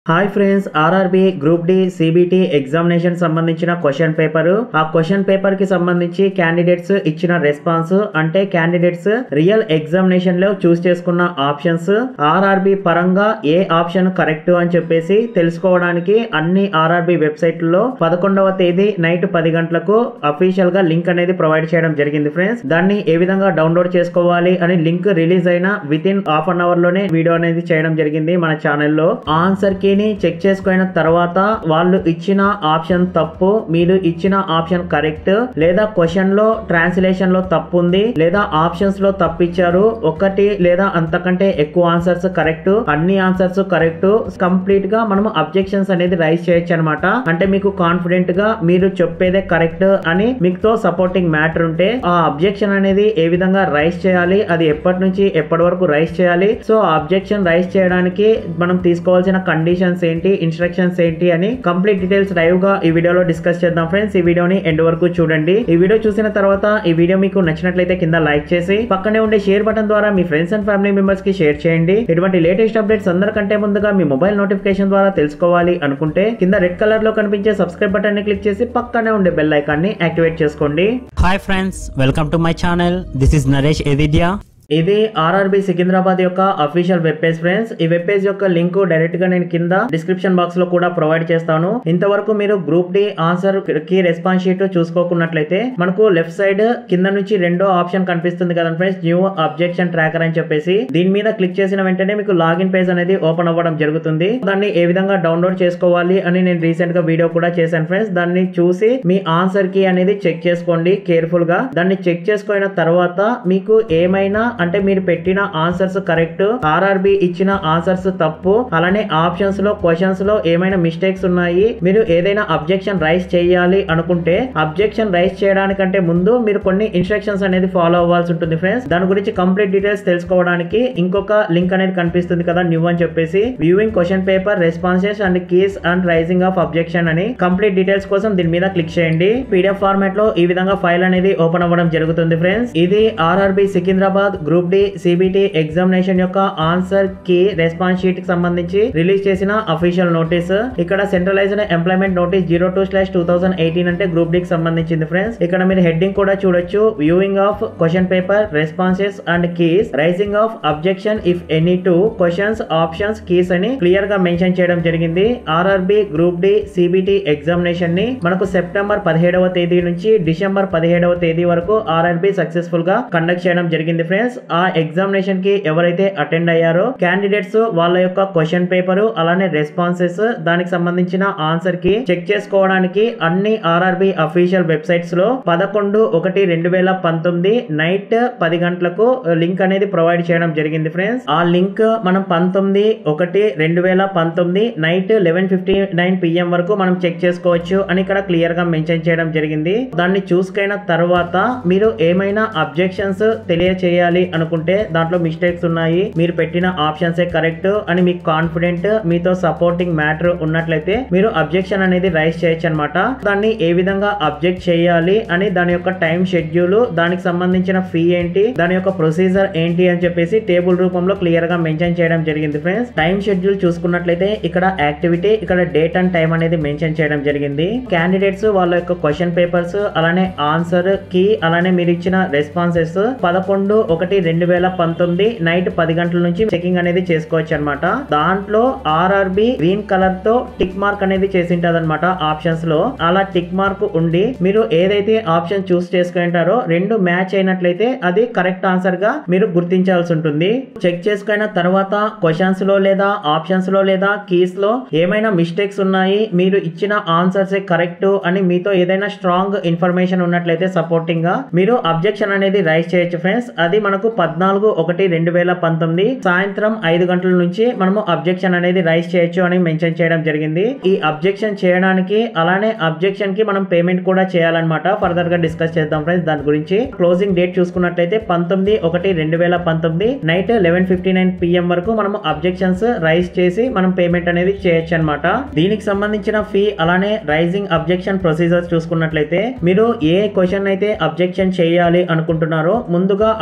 Hi friends RRB group D CBT examination సంబంధించిన question paper ఆ question paper కి సంబంధించి క్యాండిడేట్స్ ఇచ్చిన రెస్పాన్స్ అంటే క్యాండిడేట్స్ రియల్ ఎగ్జామినేషన్ లో చూస్ చేసుకున్న ఆప్షన్స్ ఆర్ఆర్బి పరంగా ఏ ఆప్షన్ కరెక్ట్ అని చెప్పేసి తెలుసుకోవడానికి అన్ని ఆర్ఆర్బి వెబ్సైట్లలో పదకొండవ తేదీ నైట్ పది గంటలకు అఫీషియల్ గా లింక్ అనేది ప్రొవైడ్ చేయడం జరిగింది ఫ్రెండ్స్ దాన్ని ఏ విధంగా డౌన్లోడ్ చేసుకోవాలి అని లింక్ రిలీజ్ అయిన within half an hour లోనే వీడియో అనేది చేయడం జరిగింది మన ఛానల్లో ఆన్సర్ కీని చెక్ చేసుకున్న తర్వాత వాళ్ళు ఇచ్చిన ఆప్షన్ తప్పు మీరు ఇచ్చిన ఆప్షన్ కరెక్ట్ లేదా క్వశ్చన్ లో ట్రాన్స్లేషన్ లో తప్పు ఉంది లేదా ఆప్షన్స్ లో తప్పు ఇచ్చారు ఒకటి లేదా అంతకంటే ఎక్కువ ఆన్సర్స్ కరెక్ట్ అన్ని ఆన్సర్స్ కరెక్ట్ కంప్లీట్ గా మనం అబ్జెక్షన్స్ అనేది రైజ్ చేయొచ్చు అనమాట అంటే మీకు కాన్ఫిడెంట్ గా మీరు చెప్పేదే కరెక్ట్ అని మీతో సపోర్టింగ్ మ్యాటర్ ఉంటే ఆ అబ్జెక్షన్ అనేది ఏ విధంగా రైజ్ చేయాలి అది ఎప్పటి నుంచి ఎప్పటి వరకు రైజ్ చేయాలి సో అబ్జెక్షన్ రైజ్ చేయడానికి మనం తీసుకోవాల్సిన కండిషన్స్ ఏంటి ఇన్స్ట్రక్షన్స్ ఏంటి అని కంప్లీట్ డీటెయిల్స్ లైవ్ గా ఈ వీడియోలో డిస్కస్ చేద్దాం ఫ్రెండ్స్ ఈ వీడియోని ఎండ్ వరకు చూడండి ఈ వీడియో చూసిన తర్వాత ఈ వీడియో మీకు నచ్చినట్లయితే కింద లైక్ చేసి పక్కనే ఉండే షేర్ బటన్ ద్వారా మీ ఫ్రెండ్స్ అండ్ ఫ్యామిలీ మెంబర్స్ కి షేర్ చేయండి ఇటువంటి లేటెస్ట్ అప్డేట్స్ అందరికంటే ముందుగా మీ మొబైల్ నోటిఫికేషన్ ద్వారా తెలుసుకోవాలి అనుకుంటే కింద రెడ్ కలర్ లో కనిపించే సబ్స్క్రైబ్ బటన్ ని క్లిక్ చేసి పక్కనే ఉండే బెల్ ఐకాన్ ని యాక్టివేట్ చేసుకోండి hi friends welcome to my channel this is Naresh ఎదిద్యా ఇది ఆర్ఆర్బి సికింద్రాబాద్ యొక్క అఫీషియల్ వెబ్ పేజ్ ఫ్రెండ్స్ ఈ వెబ్ పేజ్ యొక్క లింక్ డైరెక్ట్ గా నేను కింద డిస్క్రిప్షన్ బాక్స్ లో కూడా ప్రొవైడ్ చేస్తాను ఇంతవరకు మీరు గ్రూప్ డి ఆన్సర్ కి రెస్పాన్స్ షీట్ చూసుకోకున్నట్లయితే మనకు లెఫ్ట్ సైడ్ కింద నుంచి రెండో ఆప్షన్ కనిపిస్తుంది కదా ఫ్రెండ్స్ న్యూ అబ్జెక్షన్ ట్రాకర్ అని చెప్పేసి దీని మీద క్లిక్ చేసిన వెంటనే మీకు లాగిన్ పేజ్ అనేది ఓపెన్ అవ్వడం జరుగుతుంది దాన్ని ఏ విధంగా డౌన్లోడ్ చేసుకోవాలి అని నేను రీసెంట్ గా వీడియో కూడా చేశాను ఫ్రెండ్స్ దాన్ని చూసి మీ ఆన్సర్ కి అనేది చెక్ చేసుకోండి కేర్ఫుల్ గా దాన్ని చెక్ చేసుకున్న తర్వాత మీకు ఏమైనా అంటే మీరు పెట్టిన ఆన్సర్స్ కరెక్ట్ ఆర్ఆర్బి ఇచ్చిన ఆన్సర్స్ తప్పు అలానే ఆప్షన్స్ లో క్వశ్చన్స్ లో ఏమైనా మిస్టేక్స్ ఉన్నాయి మీరు ఏదైనా అబ్జెక్షన్ రైస్ చేయాలి అనుకుంటే అబ్జెక్షన్ రైస్ చేయడానికంటే ముందు మీరు కొన్ని ఇన్స్ట్రక్షన్స్ అనేది ఫాలో అవ్వాల్సి ఉంటుంది ఫ్రెండ్స్ దాని గురించి కంప్లీట్ డీటెయిల్స్ తెలుసుకోవడానికి ఇంకొక లింక్ అనేది కనిపిస్తుంది కదా న్యూ అని చెప్పేసి viewing question paper responses and keys and raising of objection అని కంప్లీట్ డీటెయిల్స్ కోసం దీని మీద క్లిక్ చేయండి పీడిఎఫ్ ఫార్మాట్ లో ఈ విధంగా ఫైల్ అనేది ఓపెన్ అవ్వడం జరుగుతుంది ఫ్రెండ్స్ ఇది RRB Secunderabad group D CBT examination యొక్క ఆన్సర్ కి రెస్పాన్స్ షీట్ కి సంబంధించి రిలీజ్ చేసిన అఫీషియల్ నోటీస్ ఇక్కడ centralised employment notice zero two slash two thousand eighteen అంటే గ్రూప్ డి కి సంబంధించింది ఫ్రెండ్స్ ఇక్కడ మీరు హెడ్డింగ్ కూడా చూడొచ్చు viewing of question paper responses and keys raising of objection if any to questions options keys అని clear గా మెన్షన్ చేయడం జరిగింది RRB group D CBT examination ని మనకు సెప్టెంబర్ పదిహేడవ తేదీ నుంచి డిసెంబర్ పదిహేడవ తేదీ వరకు ఆర్ఆర్బి సక్సెస్ఫుల్ గా కండక్ట్ చేయడం జరిగింది ఫ్రెండ్స్ ఆ ఎగ్జామినేషన్ కి ఎవరైతే అటెండ్ అయ్యారో క్యాండిడేట్స్ వాళ్ళ యొక్క క్వశ్చన్ పేపర్ అలానే రెస్పాన్సెస్ దానికి సంబంధించిన ఆన్సర్ కి చెక్ చేసుకోవడానికి అన్ని ఆర్ఆర్బి అఫీషియల్ వెబ్సైట్స్ లో పదకొండు ఒకటి రెండు వేల పంతొమ్మిది నైట్ పది గంటలకు లింక్ అనేది ప్రొవైడ్ చేయడం జరిగింది ఫ్రెండ్స్ ఆ లింక్ మనం పంతొమ్మిది ఒకటి రెండు వేల పంతొమ్మిది night eleven fifty nine PM వరకు మనం చెక్ చేసుకోవచ్చు అని ఇక్కడ క్లియర్ గా మెన్షన్ చేయడం జరిగింది దాన్ని చూసుకైన తర్వాత మీరు ఏమైనా అబ్జెక్షన్స్ తెలియచేయాలి అనుకుంటే దాంట్లో మిస్టేక్స్ ఉన్నాయి మీరు పెట్టిన ఆప్షన్స్ కరెక్ట్ అని మీకు కాన్ఫిడెంట్ మీతో సపోర్టింగ్ మ్యాటర్ ఉన్నట్లయితే మీరు అబ్జెక్షన్ అనేది రైస్ చేయొచ్చు అనమాట దాన్ని ఏ విధంగా అబ్జెక్ట్ చేయాలి అని దాని యొక్క టైం షెడ్యూల్ దానికి సంబంధించిన ఫీ ఏంటి దాని యొక్క ప్రొసీజర్ ఏంటి అని చెప్పేసి టేబుల్ రూపంలో క్లియర్ గా మెన్షన్ చేయడం జరిగింది ఫ్రెండ్స్ టైం షెడ్యూల్ చూసుకున్నట్లయితే ఇక్కడ యాక్టివిటీ ఇక్కడ డేట్ అండ్ టైం అనేది మెన్షన్ చేయడం జరిగింది క్యాండిడేట్స్ వాళ్ళ యొక్క క్వశ్చన్ పేపర్స్ అలానే ఆన్సర్ కి అలానే మీరు ఇచ్చిన రెస్పాన్సెస్ పదకొండు ఒకటి రెండు వేల పంతొమ్మిది నైట్ పది గంటల నుంచి చెకింగ్ అనేది చేసుకోవచ్చు అనమాట దాంట్లో ఆర్ఆర్బి గ్రీన్ కలర్ తో టిక్ మార్క్ అనేది చేసింటది అనమాట ఆప్షన్స్ లో అలా టిక్ మార్క్ ఉండి మీరు ఏదైతే ఆప్షన్ చూస్ చేసుకుంటారో రెండు మ్యాచ్ అయినట్లయితే అది కరెక్ట్ ఆన్సర్ గా మీరు గుర్తించాల్సి ఉంటుంది చెక్ చేసుకున్న తర్వాత క్వశ్చన్స్ లో లేదా ఆప్షన్స్ లో లేదా కీస్ లో ఏమైనా మిస్టేక్స్ ఉన్నాయి మీరు ఇచ్చిన ఆన్సర్స్ కరెక్ట్ అని మీతో ఏదైనా స్ట్రాంగ్ ఇన్ఫర్మేషన్ ఉన్నట్లయితే సపోర్టింగ్ గా మీరు అబ్జెక్షన్ అనేది రైజ్ చేయొచ్చు ఫ్రెండ్స్ అది మనకు పద్నాలుగు ఒకటి రెండు వేల పంతొమ్మిది సాయంత్రం ఐదు గంటల నుంచి మనము అబ్జెక్షన్ అనేది రైజ్ చేయొచ్చు అని మెన్షన్ చేయడం జరిగింది ఈ అబ్జెక్షన్ చేయడానికి అలానే అబ్జెక్షన్ కి మనం పేమెంట్ కూడా చేయాలన్నమాట ఫర్దర్ గా డిస్కస్ చేద్దాం ఫ్రెండ్స్ దాని గురించి క్లోజింగ్ డేట్ చూసుకున్నట్లయితే పంతొమ్మిది ఒకటి రెండు వేల పంతొమ్మిది night eleven fifty nine PM వరకు మనం అబ్జెక్షన్స్ రైజ్ చేసి మనం పేమెంట్ అనేది చేయొచ్చు అనమాట దీనికి సంబంధించిన ఫీ అలానే రైజింగ్ అబ్జెక్షన్ ప్రొసీజర్స్ చూసుకున్నట్లయితే మీరు ఏ క్వశ్చన్ అయితే అబ్జెక్షన్ చేయాలి అనుకుంటున్నారో ముందుగా ఆ క్వశ్చన్స్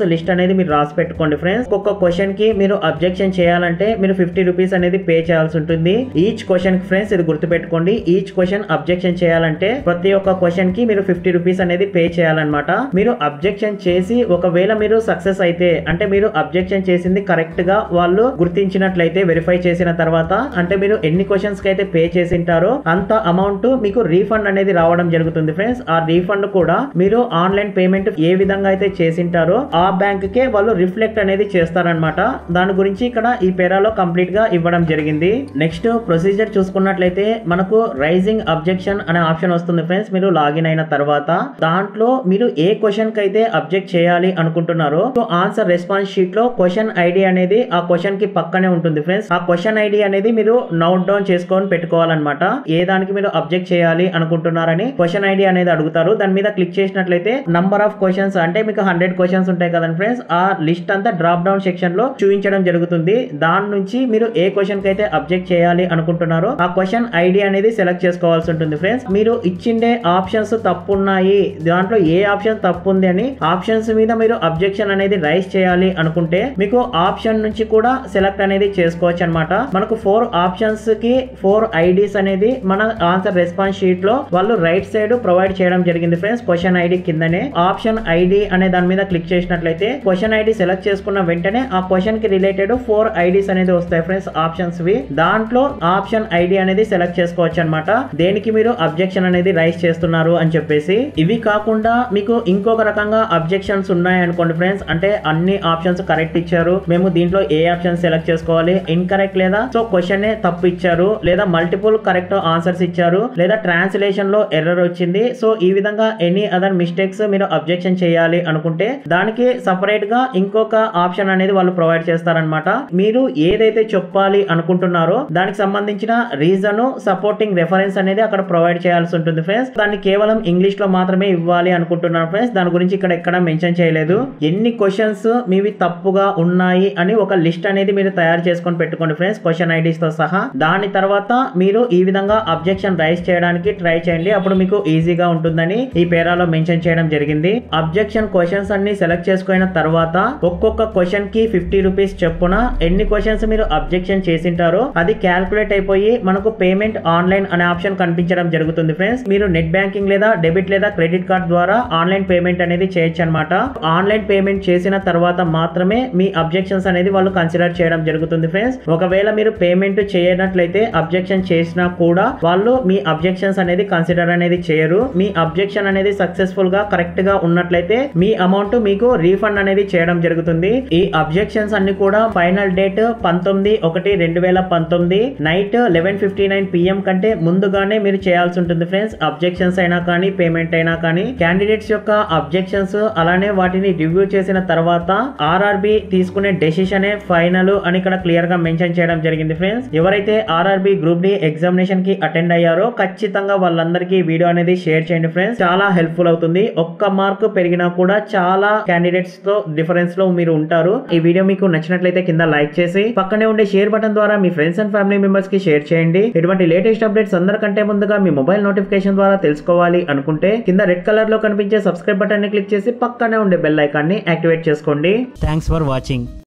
లిస్ట్ అనేది మీరు రాసి పెట్టుకోండి ఫ్రెండ్స్ ఒక్కొక్క క్వశ్చన్ కి మీరు అబ్జెక్షన్ చేయాలంటే మీరు ఫిఫ్టీ రూపీస్ అనేది పే చేయాల్సి ఉంటుంది ఈచ్ క్వశ్చన్ కి ఫ్రెండ్స్ ఇది గుర్తుపెట్టుకోండి ఈచ్ క్వశ్చన్ అబ్జెక్షన్ చేయాలంటే ప్రతి ఒక్క క్వశ్చన్ కి మీరు ఫిఫ్టీ రూపీస్ అనేది పే చేయాలన్నమాట మీరు అబ్జెక్షన్ చేసి ఒకవేళ మీరు సక్సెస్ అయితే అంటే మీరు అబ్జెక్షన్ చేసింది కరెక్ట్ గా వాళ్ళు గుర్తించినట్లయితే వెరిఫై చేసిన తర్వాత అంటే మీరు ఎన్ని క్వశ్చన్స్ కి అయితే పే చేసింటారో అంత అమౌంట్ మీకు రీఫండ్ అనేది రావడం జరుగుతుంది ఫ్రెండ్స్ ఆ రీఫండ్ కూడా మీరు ఆన్లైన్ పేమెంట్ ఏ విధంగా అయితే చేసింటారో ఆ బ్యాంక్ కే వాళ్ళు రిఫ్లెక్ట్ అనేది చేస్తారనమాట దాని గురించి ఇక్కడ ఈ పేరాలో కంప్లీట్ గా ఇవ్వడం జరిగింది నెక్స్ట్ ప్రొసీజర్ చూసుకున్నట్లయితే మనకు రైజింగ్ అబ్జెక్షన్ అనే ఆప్షన్ వస్తుంది ఫ్రెండ్స్ మీరు లాగిన్ అయిన తర్వాత దాంట్లో మీరు ఏ క్వశ్చన్ కి అయితే అబ్జెక్ట్ చేయాలి అనుకుంటున్నారో ఆన్సర్ రెస్పాన్స్ షీట్ లో క్వశ్చన్ ఐడి అనేది ఆ క్వశ్చన్ కి పక్కనే ఉంటుంది ఫ్రెండ్స్ ఆ క్వశ్చన్ ఐడి అనేది మీరు నోట్ డౌన్ చేసుకొని పెట్టుకోవాలన్నమాట ఏ దానికి మీరు అబ్జెక్ట్ చేయాలి అనుకుంటున్నారని క్వశ్చన్ ఐడి అనేది అడుగుతారు దాని మీద క్లిక్ చేసినట్లయితే నంబర్ ఆఫ్ క్వశ్చన్స్ అంటే మీకు హండ్రెడ్ క్వశ్చన్స్ ఉంటాయి కదండి ఫ్రెండ్స్ ఆ లిస్ట్ అంతా డ్రాప్ డౌన్ సెక్షన్ లో చూపించడం జరుగుతుంది దాని నుంచి మీరు ఏ క్వశ్చన్ కి అయితే అబ్జెక్ట్ చేయాలి అనుకుంటున్నారో ఆ క్వశ్చన్ ఐడి అనేది సెలెక్ట్ చేసుకోవాల్సి ఉంటుంది ఫ్రెండ్స్ మీరు ఇచ్చిండే ఆప్షన్స్ తప్పు ఉన్నాయి దాంట్లో ఏ ఆప్షన్ తప్పు ఉంది అని ఆప్షన్స్ మీద మీరు అబ్జెక్షన్ అనేది రైస్ చేయాలి అనుకుంటే మీకు ఆప్షన్ నుంచి కూడా సెలెక్ట్ అనేది చేసుకోవచ్చు అనమాట మనకు ఫోర్ ఆప్షన్స్ కి ఫోర్ ఐడీస్ అనేది మన ఆన్సర్ రెస్పాన్స్ షీట్ లో వాళ్ళు రైట్ సైడ్ ప్రొవైడ్ చేయడం జరిగింది ఫ్రెండ్స్ క్వశ్చన్ ఐడి కిందనే ఆప్షన్ ఐడి అనే దాని మీద క్లిక్ చేసినట్లయితే క్వశ్చన్ ఐడి సెలెక్ట్ చేసుకున్న వెంటనే ఆ క్వశ్చన్ కి రిలేటెడ్ ఫోర్ ఐడీస్ అనేది వస్తాయి ఫ్రెండ్స్ ఆప్షన్స్ వి దాంట్లో ఆప్షన్ ఐడి అనేది సెలెక్ట్ చేసుకోవచ్చు అనమాట దేనికి మీరు అబ్జెక్షన్ అనేది రైస్ చేస్తున్నారు అని చెప్పేసి ఇవి కాకుండా మీకు ఇంకొక రకంగా అబ్జెక్షన్స్ ఉన్నాయి అనుకోండి ఫ్రెండ్స్ అంటే అన్ని ఆప్షన్స్ కరెక్ట్ ఇచ్చారు మేము దీంట్లో ఏ ఆప్షన్ సెలెక్ట్ చేసుకోవాలి ఇన్కరెక్ట్ లేదా సో క్వశ్చన్ తప్పు ఇచ్చారు లేదా మల్టిపుల్ కరెక్ట్ ఆన్సర్స్ ఇచ్చారు లేదా ట్రాన్స్లేషన్ లో ఎర్రర్ వచ్చింది సో ఈ విధంగా ఎనీ అదర్ మిస్టేక్స్ మీరు అబ్జెక్షన్ చేయాలి అనుకుంటే దానికి సపరేట్ గా ఇంకొక ఆప్షన్ అనేది వాళ్ళు ప్రొవైడ్ చేస్తారనమాట మీరు ఏదైతే చెప్పాలి అనుకుంటున్నారో దానికి సంబంధించిన రీజన్ సపోర్టింగ్ రెఫరెన్స్ అనేది అక్కడ ప్రొవైడ్ చేయాల్సి ఉంటుంది ఫ్రెండ్స్ దాన్ని కేవలం ఇంగ్లీష్ లో మాత్రమే ఇవ్వాలి అనుకుంటున్నాను ఫ్రెండ్స్ దాని గురించి ఇక్కడ ఎక్కడ మెన్షన్ చేయలేదు ఎన్ని క్వశ్చన్స్ మీవి తప్పుగా ఉన్నాయి అని ఒక లిస్ట్ అనేది మీరు తయారు చేసుకొని పెట్టుకోండి ఫ్రెండ్స్ క్వశ్చన్ ఐడీస్ తో సహా దాని తర్వాత మీరు ఈ విధంగా అబ్జెక్షన్ రైస్ చేయడానికి ట్రై చేయండి అప్పుడు మీకు ఈజీగా ఉంటుందని ఈ పేరాలో మెన్షన్ చేయడం జరిగింది అబ్జెక్షన్ క్వశ్చన్స్ అన్ని సెలెక్ట్ చేసుకున్న తర్వాత ఒక్కొక్క క్వశ్చన్ కి ఫిఫ్టీ రూపీస్ చొప్పున ఎన్ని క్వశ్చన్స్ మీరు అబ్జెక్షన్ చేసింటారో అది క్యాల్కులేట్ అయిపోయి మనకు పేమెంట్ ఆన్లైన్ అనే ఆప్షన్ కనిపించడం జరుగుతుంది ఫ్రెండ్స్ మీరు నెట్ బ్యాంకింగ్ లేదా డెబిట్ లేదా క్రెడిట్ కార్డ్ ద్వారా ఆన్లైన్ పేమెంట్ అనేది చేయొచ్చు అనమాట ఆన్లైన్ పేమెంట్ చేసిన తర్వాత మాత్రమే మీ అబ్జెక్షన్స్ అనేది వాళ్ళు కన్సిడర్ చేయడం జరుగుతుంది ఫ్రెండ్స్ ఒకవేళ మీరు పేమెంట్ చేయనట్లయితే అబ్జెక్షన్ చేసినా కూడా వాళ్ళు మీ అబ్జెక్షన్స్ అనేది కన్సిడర్ అనేది చేయరు మీ అబ్జెక్షన్ అనేది సక్సెస్ఫుల్ గా కరెక్ట్ గా ఉన్నట్లయితే మీ అమౌంట్ మీకు రీఫండ్ అనేది చేయడం జరుగుతుంది ఈ అబ్జెక్షన్స్ అన్ని కూడా ఫైనల్ డేట్ పంతొమ్మిది ఒకటి రెండు వేల పంతొమ్మిది night eleven fifty nine PM కంటే ముందుగానే మీరు చేయాల్సి ఉంటుంది ఫ్రెండ్స్ అబ్జెక్షన్స్ అయినా కానీ పేమెంట్ అయినా కానీ క్యాండిడేట్స్ యొక్క అబ్జెక్షన్స్ అలానే వాటిని రివ్యూ చేసిన తర్వాత ఆర్ఆర్బి తీసుకునే డెసిషన్ ఫైనల్ అని ఇక్కడ క్లియర్ గా మెన్షన్ చేయడం జరిగింది ఫ్రెండ్స్ ఎవరైతే ఆర్ఆర్బి గ్రూప్ డి ఎగ్జామినేషన్ కి అటెండ్ అయ్యారో ఖచ్చితంగా వాళ్ళందరికీ వీడియో అనేది షేర్ చేయండి ఫ్రెండ్స్ చాలా హెల్ప్ఫుల్ అవుతుంది ఒక్క మార్క్ పెరిగినా కూడా చాలా క్యాండిడేట్స్ తో డిఫరెన్స్ లో మీరు ఉంటారు ఈ వీడియో మీకు నచ్చినట్లయితే కింద లైక్ చేసి పక్కనే ఉండే షేర్ బటన్ ద్వారా మీ ఫ్రెండ్స్ అండ్ ఫ్యామిలీ మెంబర్స్ కి షేర్ చేయండి ఇటువంటి లేటెస్ట్ అప్డేట్స్ అందరికంటే ముందుగా మీ మొబైల్ నోటిఫికేషన్ ద్వారా తెలుసుకోవాలి అనుకుంటే కింద రెడ్ కలర్ లో కనిపించే సబ్స్క్రైబ్ బటన్ ని క్లిక్ చేసి పక్కనే ఉండే బెల్ ఐకాన్ ని యాక్టివేట్ చేసుకోండి Thanks for watching.